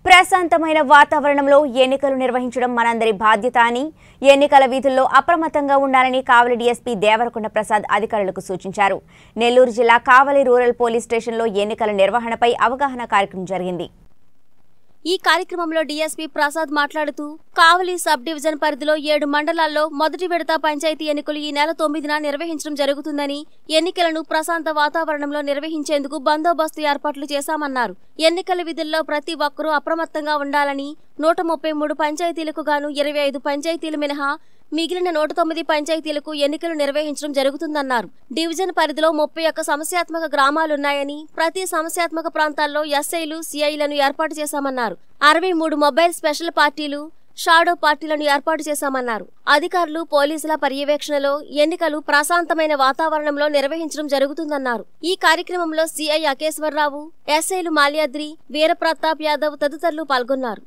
ప్రశాంతమైన వాతావరణంలో ఎన్నికలు నిర్వహించడం మనందరి బాధ్యత అని ఎన్నికల వీధుల్లో అప్రమత్తంగా ఉండాలని కావలి డీఎస్పీ దేవరకొండ ప్రసాద్ అధికారులకు సూచించారు నెల్లూరు జిల్లా కావలి రూరల్ పోలీస్ స్టేషన్లో ఎన్నికల నిర్వహణపై అవగాహన కార్యక్రమం జరిగింది ఈ కార్యక్రమంలో డీఎస్పీ ప్రసాద్ మాట్లాడుతూ కావలి సబ్ డివిజన్ పరిధిలో ఏడు మండలాల్లో మొదటి విడత పంచాయతీ ఎన్నికలు ఈ నెల తొమ్మిదిన నిర్వహించడం జరుగుతుందని ఎన్నికలను ప్రశాంత వాతావరణంలో నిర్వహించేందుకు బందోబస్తు ఏర్పాట్లు చేశామన్నారు ఎన్నికల విధుల్లో ప్రతి ఒక్కరూ అప్రమత్తంగా ఉండాలని నూట ముప్పై మూడు పంచాయతీలకు గాను ఇరవై ఐదు పంచాయతీలు మినహా మిగిలిన నూట తొమ్మిది పంచాయతీలకు ఎన్నికలు నిర్వహించడం జరుగుతుందన్నారు డివిజన్ పరిధిలో ముప్పై ఒక్క సమస్యాత్మక గ్రామాలున్నాయని ప్రతి సమస్యాత్మక ప్రాంతాల్లో ఎస్ఐలు సిఐలను ఏర్పాటు చేశామన్నారు అరవై మూడు మొబైల్ స్పెషల్ పార్టీలు షాడో పార్టీలను ఏర్పాటు చేశామన్నారు అధికారులు పోలీసుల పర్యవేక్షణలో ఎన్నికలు ప్రశాంతమైన వాతావరణంలో నిర్వహించడం జరుగుతుందన్నారు ఈ కార్యక్రమంలో సిఐ అకేశ్వరరావు ఎస్ఐలు మాల్యాద్రి వీరప్రతాప్ యాదవ్ తదితరులు పాల్గొన్నారు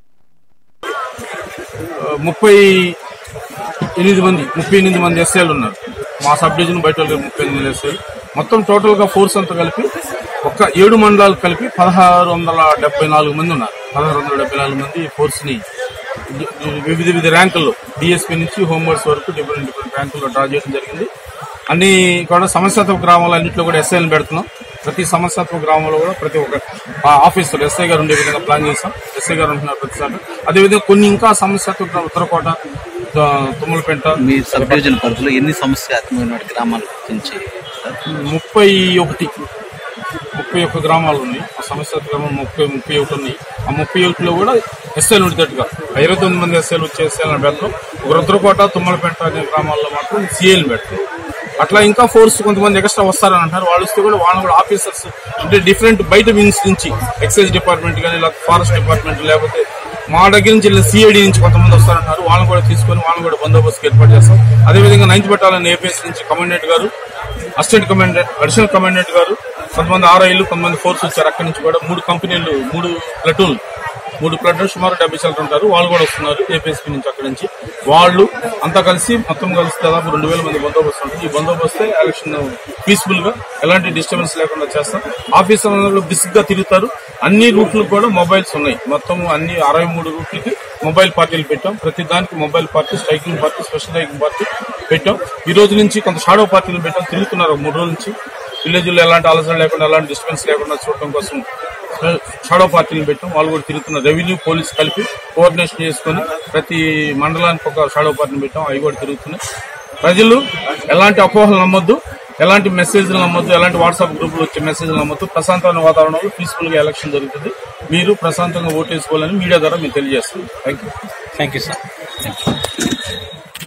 ముప్పై ఎనిమిది మంది ముప్పై ఎనిమిది మంది ఎస్ఐలు ఉన్నారు మా సబ్ డివిజన్ బయట వాళ్ళకి ముప్పై ఎనిమిది ఎస్ఐలు మొత్తం టోటల్ గా ఫోర్స్ అంతా కలిపి ఒక్క ఏడు మండలాలు కలిపి పదహారు వందల డెబ్బై నాలుగు మంది ఉన్నారు పదహారు వందల డెబ్బై నాలుగు మంది ఫోర్స్ ని వివిధ వివిధ ర్యాంకుల్లో డిఎస్పీ నుంచి హోంవర్డ్స్ వరకు డిఫరెంట్ డిఫరెంట్ ర్యాంకుల్లో డ్రా చేయడం జరిగింది అన్ని కూడా సమస్యాత్మక గ్రామాలు అన్నింటిలో కూడా ఎస్ఐలను పెడుతున్నాం ప్రతి సమస్యాత్మక గ్రామంలో కూడా ప్రతి ఒక్క ఆఫీసర్ ఎస్ఐ గారు ఉండే విధంగా ప్లాన్ చేస్తాం ఎస్ఐ గారు ఉంటున్నారు ప్రతిసారి అదేవిధంగా కొన్ని ఇంకా సమస్యాత్మక గ్రామాలు, ఉత్తరకోట త- తుమ్మలపేంట మీ సబ్ డివిజన్ పరిధిలో ఎన్ని సమస్యాత్మకమైన గ్రామాల గురించి సార్? ముప్పై ఒకటి ముప్పై ఒక్క గ్రామాలు ఉన్నాయి ఆ సమస్య గ్రామం ముప్పై ముప్పై ఒకటి ఉన్నాయి ఆ ముప్పై ఒకటిలో కూడా ఎస్ఎల్ ఉండేటట్టుగా ఇరవై తొమ్మిది మంది ఎస్ఎల్ వచ్చే ఎస్ఎల్ పెడతాం ఒక రుద్రకోట తుమ్మలపేట అనే గ్రామాల్లో మాత్రం సిఎల్ పెడతాం అట్లా ఇంకా ఫోర్స్ కొంతమంది ఎక్స్ట్రా వస్తారని అంటారు వాళ్ళు వస్తే కూడా వాళ్ళని కూడా ఆఫీసర్స్ అంటే డిఫరెంట్ బయట వింగ్స్ నుంచి ఎక్సైజ్ డిపార్ట్మెంట్ కానీ లేకపోతే ఫారెస్ట్ డిపార్ట్మెంట్ లేకపోతే మా దగ్గర నుంచి సిఐడి నుంచి కొంతమంది వస్తారంటారు వాళ్ళని కూడా తీసుకొని వాళ్ళని కూడా బందోబస్తు ఏర్పాటు చేస్తాం అదేవిధంగా నైన్త్ బెటాలియన్ ఏపీఎస్ నుంచి కమాండెంట్ గారు అసిస్టెంట్ కమాండెంట్ అడిషనల్ కమాండెంట్ గారు కొంతమంది ఆర్ఐలు కొంతమంది ఫోర్స్ వచ్చారు అక్కడి నుంచి కూడా మూడు కంపెనీలు మూడు ప్లటూన్ మూడు ప్లటూన్ సుమారు డెబ్బై శాతం ఉంటారు వాళ్ళు కూడా వస్తున్నారు ఏపీఎస్పీ నుంచి అక్కడి నుంచి వాళ్ళు అంతా కలిసి మొత్తం కలిసి దాదాపు రెండు వేల మంది బందోబస్తు ఉంటుంది ఈ బందోబస్తే ఎలక్షన్ పీస్ఫుల్ గా ఎలాంటి డిస్టర్బెన్స్ లేకుండా చేస్తాం ఆఫీసర్ అందరూ బిసిక్ గా తిరుగుతారు అన్ని రూట్లకు కూడా మొబైల్స్ ఉన్నాయి మొత్తం అన్ని అరవై మూడు రూట్లకి మొబైల్ పార్టీలు పెట్టాం ప్రతి దానికి mobile party striking party special striking party పెట్టాం ఈ రోజు నుంచి కొంత షాడో పార్టీలు పెట్టాం తిరుగుతున్నారు ఒక మూడు రోజుల నుంచి విలేజ్ లో ఎలాంటి అలసట లేకుండా ఎలాంటి డిస్టర్బెన్స్ లేకుండా చూడటం కోసం షాడో పార్టీలు పెట్టాం వాళ్ళు కూడా తిరుగుతున్నారు రెవెన్యూ పోలీస్ కలిపి కోఆర్డినేషన్ చేసుకొని ప్రతి మండలానికి ఒక షాడో పార్టీని పెట్టాం అవి కూడా తిరుగుతున్నాయి ప్రజలు ఎలాంటి అపోహలు నమ్మొద్దు ఎలాంటి మెసేజ్లు నమ్మొద్దు ఎలాంటి వాట్సాప్ గ్రూపులు వచ్చే మెసేజ్లు నమ్మొద్దు ప్రశాంతమైన వాతావరణంలో పీస్ఫుల్ గా ఎలక్షన్ జరుగుతుంది మీరు ప్రశాంతంగా ఓటేసుకోవాలని మీడియా ద్వారా మేము తెలియజేస్తున్నాం thank you thank you sir